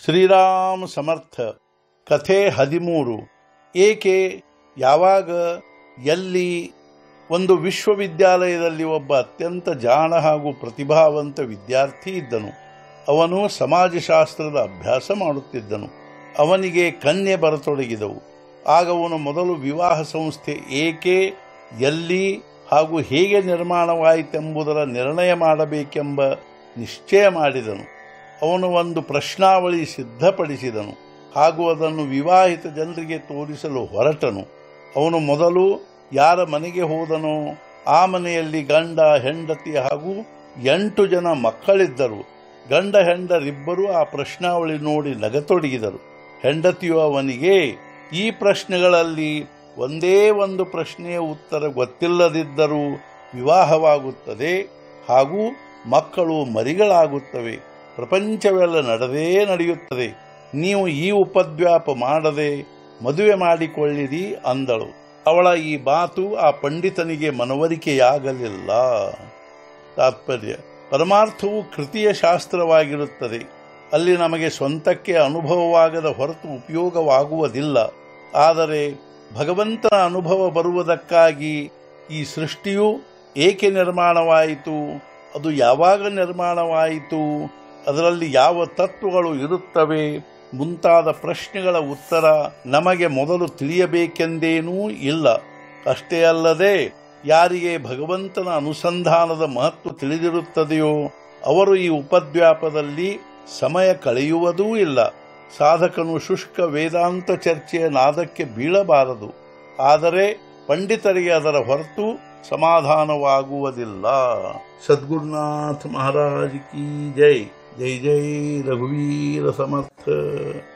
ಶ್ರೀರಾಮ ಸಮರ್ಥ ಕಥೆ ಹದಿಮೂರು ಏಕೆ ಯಾವಾಗ ಎಲ್ಲಿ ಒಂದು ವಿಶ್ವವಿದ್ಯಾಲಯದಲ್ಲಿ ಒಬ್ಬ ಅತ್ಯಂತ ಜಾಣ ಹಾಗೂ ಪ್ರತಿಭಾವಂತ ವಿದ್ಯಾರ್ಥಿ ಇದ್ದನು ಅವನು ಸಮಾಜಶಾಸ್ತ್ರದ ಅಭ್ಯಾಸ ಮಾಡುತ್ತಿದ್ದನು ಅವನಿಗೆ ಕನ್ಯೆ ಬರತೊಡಗಿದವು ಆಗ ಅವನು ಮೊದಲು ವಿವಾಹ ಸಂಸ್ಥೆ ಏಕೆ ಎಲ್ಲಿ ಹಾಗೂ ಹೇಗೆ ನಿರ್ಮಾಣವಾಯಿತೆಂಬುದರ ನಿರ್ಣಯ ಮಾಡಬೇಕೆಂಬ ನಿಶ್ಚಯ ಮಾಡಿದನು ಅವನು ಒಂದು ಪ್ರಶ್ನಾವಳಿ ಸಿದ್ಧಪಡಿಸಿದನು ಹಾಗೂ ಅದನ್ನು ವಿವಾಹಿತ ಜನರಿಗೆ ತೋರಿಸಲು ಹೊರಟನು ಅವನು ಮೊದಲು ಯಾರ ಮನೆಗೆ ಹೋದನೋ ಆ ಮನೆಯಲ್ಲಿ ಗಂಡ ಹೆಂಡತಿ ಹಾಗೂ ಎಂಟು ಜನ ಮಕ್ಕಳಿದ್ದರು ಗಂಡ ಹೆಂಡರಿಬ್ಬರು ಆ ಪ್ರಶ್ನಾವಳಿ ನೋಡಿ ನಗತೊಡಗಿದರು ಹೆಂಡತಿಯು ಅವನಿಗೆ ಈ ಪ್ರಶ್ನೆಗಳಲ್ಲಿ ಒಂದೇ ಒಂದು ಪ್ರಶ್ನೆಯ ಉತ್ತರ ಗೊತ್ತಿಲ್ಲದಿದ್ದರೂ ವಿವಾಹವಾಗುತ್ತದೆ ಹಾಗೂ ಮಕ್ಕಳು ಮರಿಗಳಾಗುತ್ತವೆ ಪ್ರಪಂಚವೆಲ್ಲ ನಡೆದೇ ನಡೆಯುತ್ತದೆ ನೀವು ಈ ಉಪದ್ವ್ಯಾಪ ಮಾಡದೆ ಮದುವೆ ಮಾಡಿಕೊಳ್ಳಿರಿ ಅಂದಳು ಅವಳ ಈ ಮಾತು ಆ ಪಂಡಿತನಿಗೆ ಮನವರಿಕೆಯಾಗಲಿಲ್ಲ ತಾತ್ಪರ್ಯ ಪರಮಾರ್ಥವು ಕೃತಿಯ ಶಾಸ್ತ್ರವಾಗಿರುತ್ತದೆ ಅಲ್ಲಿ ನಮಗೆ ಸ್ವಂತಕ್ಕೆ ಅನುಭವವಾಗದ ಹೊರತು ಉಪಯೋಗವಾಗುವುದಿಲ್ಲ ಆದರೆ ಭಗವಂತನ ಅನುಭವ ಬರುವುದಕ್ಕಾಗಿ ಈ ಸೃಷ್ಟಿಯು ಏಕೆ ನಿರ್ಮಾಣವಾಯಿತು ಅದು ಯಾವಾಗ ನಿರ್ಮಾಣವಾಯಿತು ಅದರಲ್ಲಿ ಯಾವ ತತ್ವಗಳು ಇರುತ್ತವೆ ಮುಂತಾದ ಪ್ರಶ್ನೆಗಳ ಉತ್ತರ ನಮಗೆ ಮೊದಲು ತಿಳಿಯಬೇಕೆಂದೇನೂ ಇಲ್ಲ ಅಷ್ಟೇ ಅಲ್ಲದೆ ಯಾರಿಗೆ ಭಗವಂತನ ಅನುಸಂಧಾನದ ಮಹತ್ವ ತಿಳಿದಿರುತ್ತದೆಯೋ ಅವರು ಈ ಉಪದ್ವ್ಯಾಪದಲ್ಲಿ ಸಮಯ ಕಳೆಯುವುದೂ ಇಲ್ಲ ಸಾಧಕನು ಶುಷ್ಕ ವೇದಾಂತ ಚರ್ಚೆಯ ನಾದಕ್ಕೆ ಬೀಳಬಾರದು ಆದರೆ ಪಂಡಿತರಿಗೆ ಅದರ ಹೊರತು ಸಮಾಧಾನವಾಗುವುದಿಲ್ಲ ಸದ್ಗುರುನಾಥ ಮಹಾರಾಜ್ ಕಿ ಜೈ ಜೈ ಜೈ ರಘುವೀರ ಸಮರ್ಥ